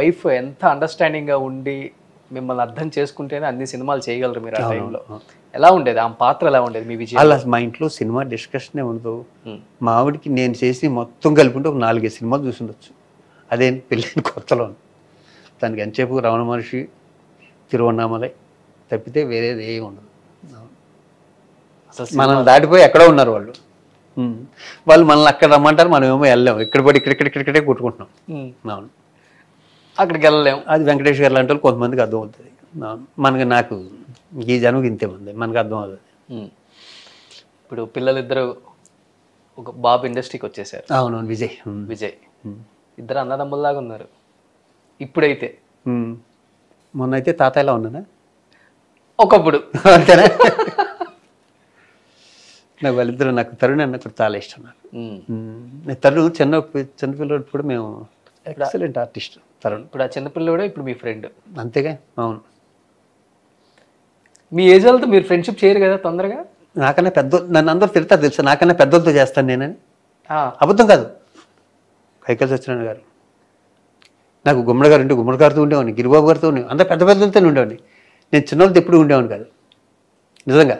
Wife ఎంత understanding గా ఉండి మిమ్మల్ని అర్థం చేసుకుంటేనే అన్ని సినిమాలు చేయగలరు మీరు ఆ టైంలో ఎలా ఉండేది ఆ పాత్ర ఎలా ఉండేది మీ విజయం అలా మా ఇంట్లో సినిమా డిస్కషనే ఉండదు మా ఆవిడకి నేను చేసి మొత్తం కలుపుకుంటే ఒక నాలుగైదు సినిమాలు చూసుండొచ్చు అదే పెళ్ళైన కొత్తలో దానికి ఎంతసేపు రమణ మహర్షి తిరువన్నామలై తప్పితే వేరేది ఏమి ఉండదు అసలు మనం దాటిపోయి ఎక్కడో ఉన్నారు వాళ్ళు ఉమ్. వాళ్ళు మనల్ని అక్కడ రమ్మంటారు మనం ఏమో వెళ్ళాం ఇక్కడ పడి ఇక్కడ ఇక్కడ ఇక్కడే కొట్టుకుంటున్నాం ఉమ్. అవును అక్కడికి వెళ్ళలేం అది వెంకటేష్ గారు లాంటి వాళ్ళు కొంతమందికి అర్థం అవుతుంది అవును మనకి నాకు ఈ జన్మకి ఇంతే ఉంది మనకు అర్థం అవుతుంది ఉమ్. ఇప్పుడు పిల్లలిద్దరు ఒక బాబు ఇండస్ట్రీకి వచ్చేసారు అవునవును విజయ్ ఉమ్. విజయ్ ఇద్దరు అన్నదమ్ముల్లాగా ఉన్నారు ఇప్పుడైతే ఉమ్. మొన్న అయితే తాతయ్యలా ఉన్నానా ఒకప్పుడు అంతేనా నాకు వాళ్ళిద్దరు నాకు తరుణ్ అన్న కూడా చాలా ఇష్టం నాకు ఉమ్. ఉమ్. నేను తరుణ్ చిన్న చిన్నపిల్లడు కూడా మేము ఎక్సలెంట్ ఆర్టిస్ట్ తరుణ్ ఇప్పుడు ఆ చిన్నపిల్లడే ఇప్పుడు మీ ఫ్రెండ్ అంతేగా అవును మీ ఏజ్ వాళ్ళతో మీరు ఫ్రెండ్షిప్ చేయరు కదా తొందరగా నాకన్నా పెద్ద నన్ను అందరూ తిడతారు తెలుసా నాకన్నా పెద్దలతో చేస్తాను నేనని ఆ, అబద్ధం కాదు కైకల్ సత్యనారాయణ గారు నాకు గుమ్మడి గారు ఉంటే గుమ్మడి గారితో ఉండేవాడిని గిరిబాబు గారితో ఉండేవాడిని అంత పెద్ద పెద్దలతో ఉండేవాడిని నేను చిన్నోళ్ళతో ఎప్పుడు ఉండేవాడిని కాదు నిజంగా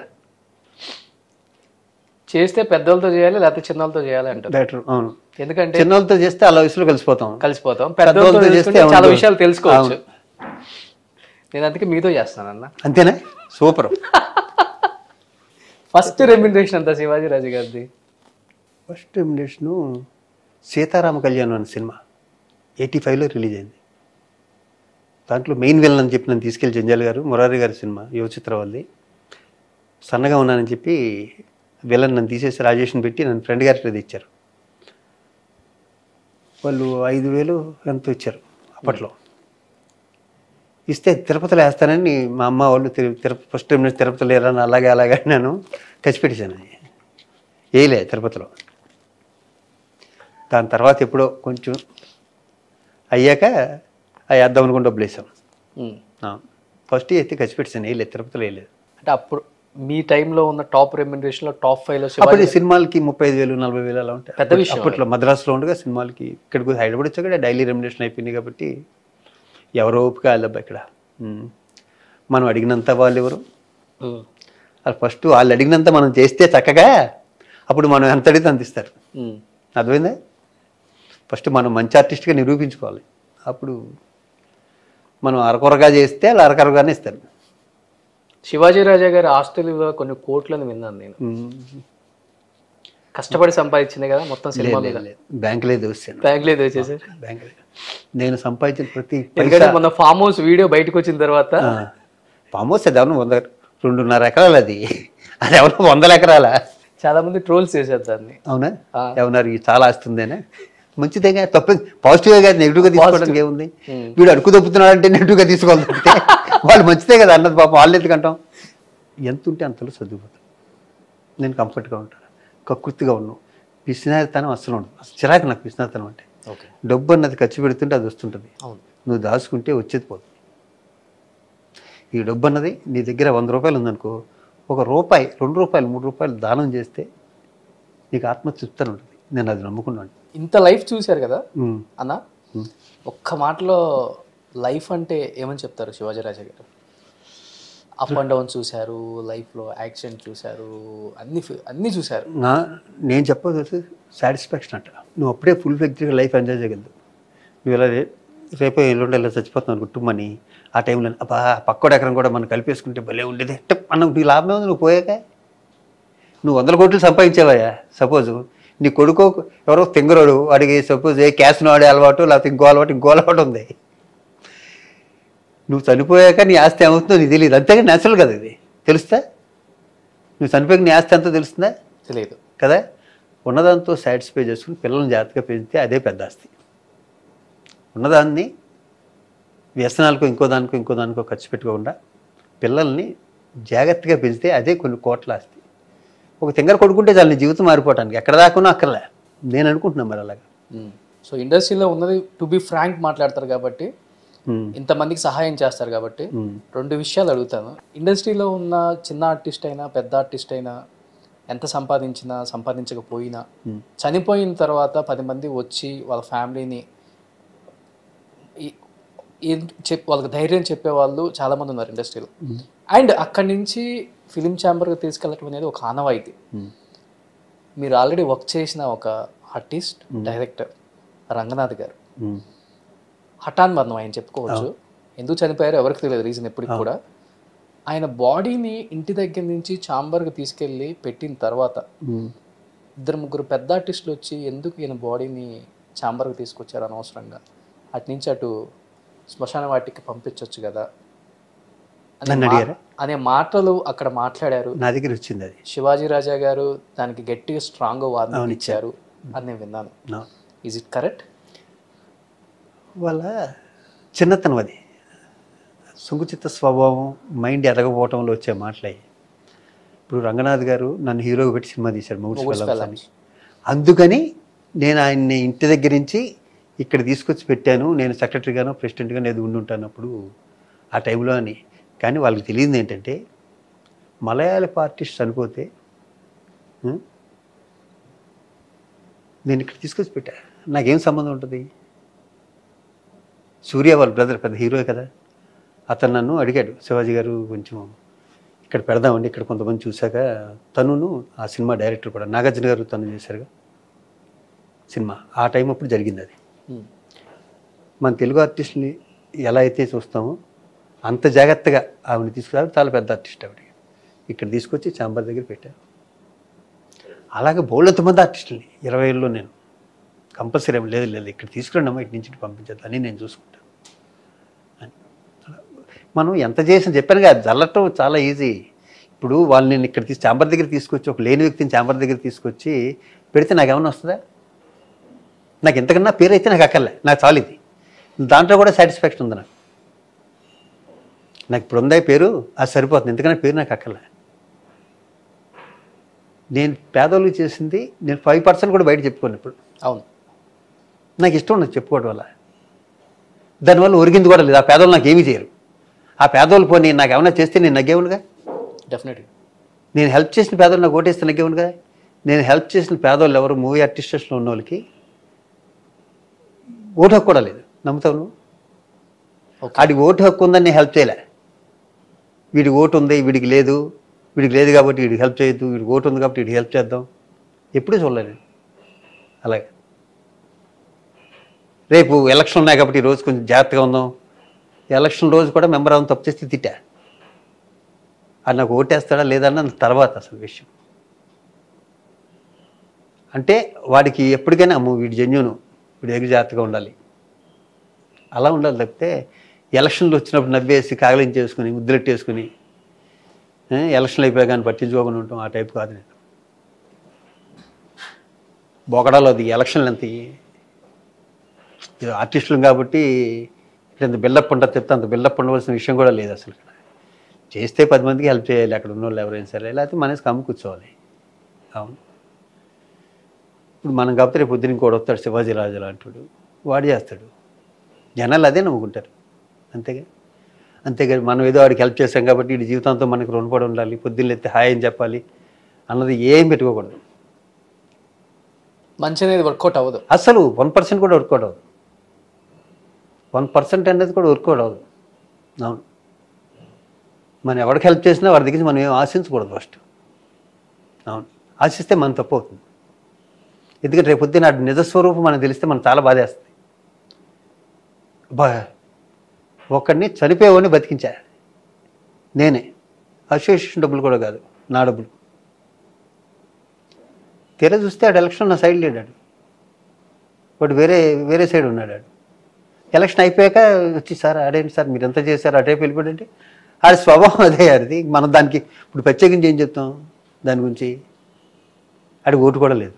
చేస్తే పెద్దలతో చేయాలి లేకపోతే చిన్నలతో చేయాలి అంటారు బెటర్ అవును ఎందుకంటే చిన్నోళ్ళతో చేస్తే అలా వయసులో కలిసిపోతాం కలిసిపోతాం పెద్దలతో పెద్దలతో చేస్తే చేసుకుంటే చాలా ఏముండదు. విషయాలు తెలుసుకోవచ్చు అవును. నేను అందుకే మీతో చేస్తానన్న అంతేనా సూపర్ ఫస్ట్ రెమ్యునరేషన్ అంతా శివాజీ రాజు గారిది ఫస్ట్ ఎమినేషను సీతారామ కళ్యాణం అనే సినిమా ఎయిటీ ఫైవ్లో రిలీజ్ అయింది దాంట్లో మెయిన్ విలన్ అని చెప్పి నన్ను తీసుకెళ్ళి జంజాల్ గారు మురారి గారి సినిమా యువ చిత్ర వాళ్ళది సన్నగా ఉన్నానని చెప్పి విలన్ నన్ను తీసేసి రాజేష్ని పెట్టి నన్ను ఫ్రెండ్ గారికి అది ఇచ్చారు వాళ్ళు ఐదు వేలు ఎంతో ఇచ్చారు అప్పట్లో ఇస్తే తిరుపతిలో వేస్తానని మా అమ్మ వాళ్ళు తిరు తిరుపతి ఫస్ట్ టైం నుంచి తిరుపతిలో లేరని అలాగే అలాగే నేను ఖర్చుపెట్టేశాను అది వేయలే తిరుపతిలో దాని తర్వాత ఎప్పుడో కొంచెం అయ్యాక అవి వేద్దాం అనుకుని డబ్బులు వేసాం ఉమ్. ఫస్ట్ అయితే ఖర్చుపెట్టేశాను వేయలేదు తిరుపతిలో వేయలేదు అంటే అప్పుడు మీ టైంలో ఉన్న టాప్ రెమ్యునరేషన్ లో టాప్ ఫైవ్ లో అప్పుడు శివాజీ ఈ సినిమాలకి ముప్పై ఐదు వేలు నలభై వేలు అలా ఉంటాయి పెద్ద విషయం అప్పట్లో మద్రాసులో ఉండగా సినిమాలకి ఇక్కడికి హైదరాబాద్ వచ్చాక డైలీ రెమ్యునేషన్ అయిపోయింది కాబట్టి ఎవరో ఓపిక వాళ్ళబ్బా ఇక్కడ ఉమ్. మనం అడిగినంత వాళ్ళు ఎవరు ఉమ్. అది ఫస్ట్ వాళ్ళు అడిగినంత మనం చేస్తే చక్కగా అప్పుడు మనం ఎంత అడిగితే అంత ఇస్తారు ఉమ్. అర్థమైందా ఫస్ట్ మనం మంచి ఆర్టిస్ట్గా నిరూపించుకోవాలి అప్పుడు మనం అరకొరగా చేస్తే వాళ్ళు అరకొరగానే ఇస్తారు శివాజీ రాజా గారి ఆస్తులు విలువ కొన్ని కోట్లని విన్నాను నేను ఉమ్. కష్టపడి సంపాదించింది కదా మొత్తం సినిమా మీద బ్యాంకులే దోస్తాను బ్యాంక్ లేదు వచ్చేసారు బ్యాంకులే నేను సంపాదించిన ప్రతి ఎందుకంటే మొన్న ఫామ్ హౌస్ వీడియో బయటకు వచ్చిన తర్వాత ఫామ్ హౌస్ అది ఎవరు వంద రెండున్నర ఎకరాలు అది అది ఎవరు వందల ఎకరాలా చాలా మంది ట్రోల్స్ చేశారు దాన్ని అవునా ఆ. ఏమన్నారు ఇది చాలా ఆస్తుందేనా మంచిదేగా తప్ప పాజిటివ్గా కాదు నెగిటివ్గా తీసుకోవడానికి ఏముంది Hmm. వీడు అడుగు తప్పుతున్నాడు అంటే నెగిటివ్గా తీసుకోవాలి తప్పితే వాళ్ళు మంచిదే కదా అన్నది పాపం వాళ్ళు ఎందుకంటాం ఎంత ఉంటే అంతలో చదువుపోతాం నేను కంఫర్ట్గా ఉంటాను కకృతిగా ఉన్నాను పిసినారితనం అస్సలు ఉండదు అసలు చిరాకు నాకు పిసినారితనం అంటే ఓకే డబ్బు అన్నది ఖర్చు పెడుతుంటే అది వస్తుంటుంది అవును నువ్వు దాచుకుంటే వచ్చేది పోతుంది ఈ డబ్బు అన్నది నీ దగ్గర వంద రూపాయలు ఉందనుకో ఒక రూపాయి రెండు రూపాయలు మూడు రూపాయలు దానం చేస్తే నీకు ఆత్మతృప్తి ఉంటుంది నేను అది నమ్ముకున్నాను ఇంత లైఫ్ చూశారు కదా ఉమ్. అన్న ఒక్క మాటలో లైఫ్ అంటే ఏమని చెప్తారు శివాజీ రాజా గారు అప్ అండ్ డౌన్ చూశారు లైఫ్లో యాక్సిడెంట్ చూశారు అన్ని ఫి- అన్ని చూశారు నా నేను చెప్పదు సాటిస్ఫాక్షన్ అంట నువ్వు అప్పుడే ఫుల్ ఫ్లెక్చర్గా లైఫ్ ఎంజాయ్ చేయగలదు నువ్వు ఇలా రే- రేపు ఎల్లుండి ఇలా చచ్చిపోతున్నావు కుటుంబాన్ని ఆ టైంలో అబ్బా పక్కోడు ఎకరం కూడా మనం కలిపేసుకుంటే భలే ఉండేది అంటే మనం నీ లాభం ఉంది నువ్వు పోయాక నువ్వు వందల కోట్లు సంపాదించావయ్యా సపోజ్ నీ కొడుకో ఎవరో తింగరోడు వాడికి సపోజ్ ఏ క్యాస్ను ఆడే అలవాటు లేకపోతే ఇంకో అలవాటు ఇంకో అలవాటు ఉంది నువ్వు చనిపోయాక నీ ఆస్తి ఏమవుతుందో నీకు తెలియదు అంతేగా నేచురల్ కదా ఇది తెలుస్తా నువ్వు చనిపోయాక నీ ఆస్తి అంతా తెలుస్తుందా తెలియదు కదా ఉన్నదాంతో సాటిస్ఫై చేసుకుని పిల్లల్ని జాగ్రత్తగా పెంచితే అదే పెద్ద ఆస్తి ఉన్నదాన్ని వ్యసనాలకు ఇంకో దానికో ఇంకో దానికో ఖర్చు పెట్టుకోకుండా పిల్లల్ని జాగ్రత్తగా పెంచితే అదే కొన్ని కోట్ల ఆస్తి ఒక తింగర కొడుకుంటే చాలు నీ జీవితం మారిపోవటానికి ఎక్కడ దాకున్నా అక్కర్లే నేను అనుకుంటున్నాను మరి అలాగా సో ఇండస్ట్రీలో ఉన్నది టు బి ఫ్రాంక్ మాట్లాడతారు కాబట్టి ఉమ్, ఇంతమందికి సహాయం చేస్తారు కాబట్టి ఉమ్, రెండు విషయాలు అడుగుతాను ఇండస్ట్రీలో ఉన్న చిన్న ఆర్టిస్ట్ అయినా పెద్ద ఆర్టిస్ట్ అయినా ఎంత సంపాదించినా సంపాదించకపోయినా Hmm. చనిపోయిన తర్వాత పది మంది వచ్చి వాళ్ళ ఫ్యామిలీని ఈ ఏం- చెప్ వాళ్ళకి ధైర్యం చెప్పే వాళ్ళు చాలా మంది ఉన్నారు ఇండస్ట్రీలో అండ్ అక్కడి నుంచి ఫిలిం ఛాంబర్కి తీసుకెళ్ళటం అనేది ఒక ఆనవాయితీ మీరు ఆల్రెడీ వర్క్ చేసిన ఒక ఆర్టిస్ట్ డైరెక్టర్ రంగనాథ్ గారు ఉమ్. హఠాన్ మరణం ఆయన చెప్పుకోవచ్చు ఎందుకు చనిపోయారో ఎవరికి తెలియదు రీజన్ ఎప్పటికి కూడా ఆయన బాడీని ఇంటి దగ్గర నుంచి ఛాంబర్కి తీసుకెళ్ళి పెట్టిన తర్వాత ఉమ్. ఇద్దరు ముగ్గురు పెద్ద ఆర్టిస్టులు వచ్చి ఎందుకు ఈయన బాడీని ఛాంబర్కి తీసుకొచ్చారు అనవసరంగా అటు నుంచి అటు శ్మశాన వాటికి పంపించవచ్చు కదా అనే నన్ను మా- అడిగారా? అనే మాటలు అక్కడ మాట్లాడారు నా దగ్గర వచ్చింది అది శివాజీ రాజా గారు దానికి గట్టిగా స్ట్రాంగ్ వార్నింగ్ ఇచ్చారు అని నేను విన్నాను నా ఈజ్ ఇట్ కరెక్ట్ వాళ్ళ చిన్నతనం అది సుంకుచిత్త స్వభావం మైండ్ ఎదగపోవటంలో వచ్చే మాటలయ్యి ఇప్పుడు రంగనాథ్ గారు నన్ను హీరోగా పెట్టి సినిమా తీశాడు మొగుడు మొగుడ్స్ ఫెలమ్స్ అని ఫెలమ్స్. అందుకని నేను ఆయన్ని ఇంటి దగ్గర నుంచి ఇక్కడ తీసుకొచ్చి పెట్టాను నేను సెక్రటరీగానో ప్రెసిడెంట్గానో ఏదో ఉండి ఉంటానప్పుడు ఆ టైంలో అని కానీ వాళ్ళకి తెలియదు ఏంటంటే మలయాళ ఆర్టిస్ట్ చనిపోతే ఉం, నేను ఇక్కడ తీసుకొచ్చి పెట్టా నాకేం సంబంధం ఉంటుంది సూర్య వాళ్ళ బ్రదర్ పెద్ద హీరో కదా అతను నన్ను అడిగాడు శివాజీ గారు కొంచెం ఇక్కడ పెడదామండి ఇక్కడ కొంతమంది చూశాక తనును ఆ సినిమా డైరెక్టర్ కూడా నాగార్జున గారు తను చేశారుగా సినిమా ఆ టైం అప్పుడు జరిగింది అది మన తెలుగు ఆర్టిస్ట్ని ఎలా అయితే చూస్తామో అంత జాగ్రత్తగా ఆవిడని తీసుకురావడం చాలా పెద్ద ఆర్టిస్ట్ ఆవిడ ఇక్కడ తీసుకొచ్చి చాంబర్ దగ్గర పెట్టారు అలాగే బోళ్ళంత మంది ఆర్టిస్టులని ఇరవై ఏళ్ళలో నేను కంపల్సరీ ఏమి లేదు లేదు ఇక్కడ తీసుకురండి అమ్మా ఇటు నుంచి ఇటు పంపించద్దు అని నేను చూసుకుంటాను అని. మనం ఎంత చేసిన చెప్పాను కదా జల్లటం చాలా ఈజీ ఇప్పుడు వాళ్ళు నేను ఇక్కడ తీసి చాంబర్ దగ్గర తీసుకొచ్చి ఒక లేని వ్యక్తిని చాంబర్ దగ్గర తీసుకొచ్చి పెడితే నాకు ఏమైనా వస్తుందా నాకు ఎంతకన్నా పేరు అయితే నాకు అక్కర్లే నాకు చాలు ఇది దాంట్లో కూడా సాటిస్ఫాక్షన్ ఉంది నాకు నాకు ఇప్పుడు ఉందా ఈ పేరు అది సరిపోతుంది ఎందుకన్నా పేరు నాకు అక్కర్లే నేను పేదోళ్ళకి చేసింది నేను ఫైవ్ పర్సెంట్ కూడా బయట చెప్పుకోను ఇప్పుడు అవును నాకు ఇష్టం ఉండదు చెప్పుకోవడం వల్ల దానివల్ల ఒరిగింది కూడా లేదు ఆ పేదోళ్ళు నాకు ఏమీ చేయరు ఆ పేదోళ్ళు పోనీ నాకు ఏమైనా చేస్తే నేను నగ్గేవునుగా డెఫినెట్గా నేను హెల్ప్ చేసిన పేదోళ్ళు నాకు ఓటేస్తే నగ్గేవునుగా నేను హెల్ప్ చేసిన పేదోళ్ళు ఎవరు మూవీ ఆర్టిస్టేషన్లో ఉన్న వాళ్ళకి ఓటు హక్కు కూడా లేదు నమ్ముతావు నువ్వు ఓకే ఆడికి ఓటు హక్కు ఉందని నేను హెల్ప్ చేయలే వీడికి ఓటు ఉంది వీడికి లేదు వీడికి లేదు కాబట్టి వీడికి హెల్ప్ చేయొద్దు వీడికి ఓటు ఉంది కాబట్టి వీడికి హెల్ప్ చేద్దాం ఎప్పుడూ చూడలేదు నేను. అలాగే రేపు ఎలక్షన్ ఉన్నాయి కాబట్టి ఈ రోజు కొంచెం జాగ్రత్తగా ఉందాం ఎలక్షన్ రోజు కూడా మెంబర్ అవును తప్పు చేస్తే తిట్టా అది నాకు ఓటేస్తాడా లేదా అన్న తర్వాత అసలు విషయం అంటే వాడికి ఎప్పటికైనా అమ్మో వీడి జెన్యును వీడి దగ్గర జాగ్రత్తగా ఉండాలి అలా ఉండాలి తప్పితే ఎలక్షన్లు వచ్చినప్పుడు నవ్వేసి కాగలించేసుకుని ముద్దులెట్టేసుకుని ఏ, ఎలక్షన్లు అయిపోయా కానీ పట్టించుకోకుండా ఉంటాం ఆ టైప్ కాదు నేను బోకడాలో అది ఎలక్షన్లు ఎంత ఇది ఆర్టిస్టులు కాబట్టి ఇక్కడ ఎంత బిల్డప్ ఉంటుంది చెప్తే అంత బిల్డప్ ఉండవలసిన విషయం కూడా లేదు అసలు ఇక్కడ చేస్తే పది మందికి హెల్ప్ చేయాలి అక్కడ ఉన్న వాళ్ళు ఎవరైనా సరే లేకపోతే మనసు కమ్ము కూర్చోవాలి అవును ఇప్పుడు మనం కాకపోతే రేపు పొద్దున ఇంకోటి వస్తాడు శివాజీ రాజు లాంటివాడు వాడు చేస్తాడు జనాలు అదే నమ్ముకుంటారు అంతేగా అంతేగా మనం ఏదో వాడికి హెల్ప్ చేస్తాం కాబట్టి వీడి జీవితంతో మనకు రుణపడి ఉండాలి పొద్దున్న ఎత్తే హాయ్ అని చెప్పాలి అన్నది ఏం పెట్టుకోకూడదు మంచి అనేది వర్కౌట్ అవ్వదు అసలు వన్ పర్సెంట్ కూడా వర్కౌట్ అవ్వదు వన్ పర్సెంట్ అనేది కూడా వర్కౌట్ అవ్వదు అవును మనం ఎవరికి హెల్ప్ చేసినా వాడి దగ్గర నుంచి మనం ఏం ఆశించకూడదు ఫస్ట్ అవును ఆశిస్తే మనం తప్పు అవుతుంది ఎందుకంటే రేపు పొద్దున్న నాటి నిజస్వరూపం మనకు తెలిస్తే మనం చాలా బాధేస్తుంది బా ఒకడిని చనిపోయేవాడిని బతికించా నేనే అసోసియేషన్ డబ్బులు కూడా కాదు నా డబ్బులు తీరా చూస్తే ఆడు ఎలక్షన్ నా సైడ్ లేడాడు వాడు వేరే వేరే సైడ్ ఉన్నాడు ఆడు ఎలక్షన్ అయిపోయాక వచ్చి సార్ ఆడేంటి సార్ మీరు ఎంత చేశారు అటే వెళ్ళిపోయాడంటే ఆడి స్వభావం అదే ఆడిది మనం దానికి ఇప్పుడు ప్రత్యేకించి ఏం చెప్తాం దాని గురించి ఆడికి ఓటు కూడా లేదు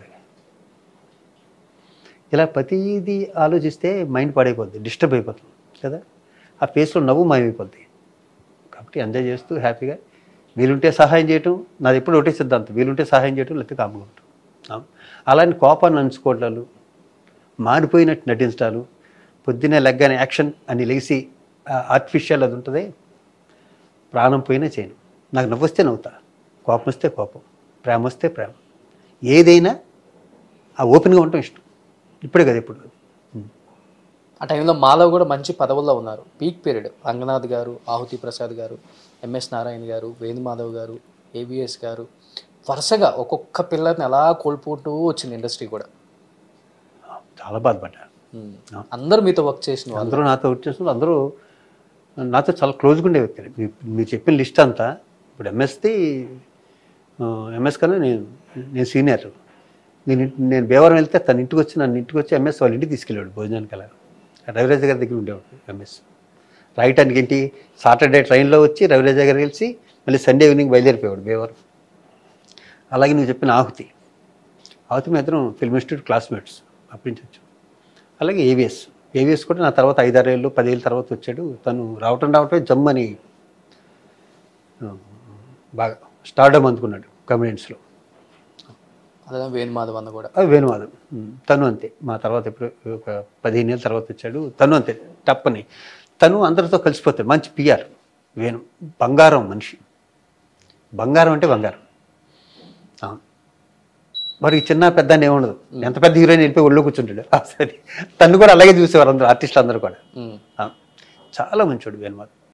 ఇలా ప్రతిదీ ఆలోచిస్తే మైండ్ పాడైపోద్ది డిస్టర్బ్ అయిపోతుంది కదా ఆ ఫేస్లో నవ్వు మాయమైపోద్ది కాబట్టి ఎంజాయ్ చేస్తూ హ్యాపీగా వీలుంటే సహాయం చేయటం నాది ఎప్పుడు ఒకటే సిద్ధాంతం వీలుంటే సహాయం చేయటం లేకపోతే కామ్గా ఉండటం అవును. అలాంటి కోపాన్ని అంచుకోవటాలు మారిపోయినట్టు నటించడాలు పొద్దున్నే లెగ్గానే యాక్షన్ అని లేచి ఆర్టిఫిషియల్ అది ఉంటుంది ప్రాణం పోయినా చేయను నాకు నవ్వొస్తే నవ్వుతా కోపం వస్తే కోపం ప్రేమ వస్తే ప్రేమ ఏదైనా ఆ ఓపెన్గా ఉండటం ఇష్టం ఇప్పుడే కదా ఇప్పుడు ఉం. ఆ టైంలో మాధవ్ కూడా మంచి పదవుల్లో ఉన్నారు పీక్ పీరియడ్ రంగనాథ్ గారు ఆహుతి ప్రసాద్ గారు ఎంఎస్ నారాయణ గారు వేణు మాధవ్ గారు ఏబిఎస్ గారు వరుసగా ఒక్కొక్క పిల్లర్ని అలా కోల్పోతూ వచ్చింది ఇండస్ట్రీ కూడా చాలా బాధపడ్డా ఉమ్. అందరూ మీతో వర్క్ చేసిన వాళ్ళు అందరూ నాతో వచ్చేసిన అందరూ నాతో చాలా క్లోజ్గా ఉండే వ్యక్తులు మీ- మీరు చెప్పిన లిస్ట్ అంతా ఇప్పుడు ఎంఎస్ది ఎంఎస్ కన్నా నేను నేను సీనియర్ నేను ఇంటి- నేను భీవరం వెళ్తే తన ఇంటికి వచ్చి నన్ను ఇంటికి వచ్చి ఎంఎస్ వాళ్ళ ఇంటికి తీసుకెళ్ళాడు భోజనానికి అలా రవిరాజ గారి దగ్గర ఉండేవాడు ఎంఎస్ రాయటానికి ఏంటి సాటర్డే ట్రైన్లో వచ్చి రవిరాజ గారు కలిసి మళ్ళీ సండే ఈవినింగ్ బయలుదేరిపోయాడు భీవరం అలాగే నువ్వు చెప్పిన ఆహుతి ఆహుతి మీ ఇద్దరం ఫిల్మ్ ఇన్స్టిట్యూట్ క్లాస్మేట్స్ అప్పటి నుంచి వచ్చాం అలాగే ఏవిఎస్ ఏవిఎస్ కూడా నా తర్వాత ఐదారేళ్ళు పదేళ్ళ తర్వాత వచ్చాడు తను రావటం రావటమే జమ్ అని ఆ, బాగా స్టార్డమ్ అందుకున్నాడు కమిడియన్స్లో అదే వేణు మాధవ్ అన్న కూడా అది వేణువాదం ఉమ్, తను అంతే మా తర్వాత ఎప్పుడు ఒక పదిహేను ఏళ్ళ తర్వాత వచ్చాడు తను అంతే టప్పని తను అందరితో కలిసిపోతాడు మంచి పిఆర్ వేణు బంగారం మనిషి బంగారం అంటే బంగారం ఆ. మరి చిన్న పెద్ద అని ఏముండదు ఎంత పెద్ద హీరోయిన్ వెళ్ళిపోయి ఒళ్ళో కూర్చుంటాడు ఆ, సరే తను కూడా అలాగే చూసేవారు అందరూ ఆర్టిస్టులు అందరూ కూడా ఉమ్. ఆ. చాలా మంచోడు వేణుమాధవ్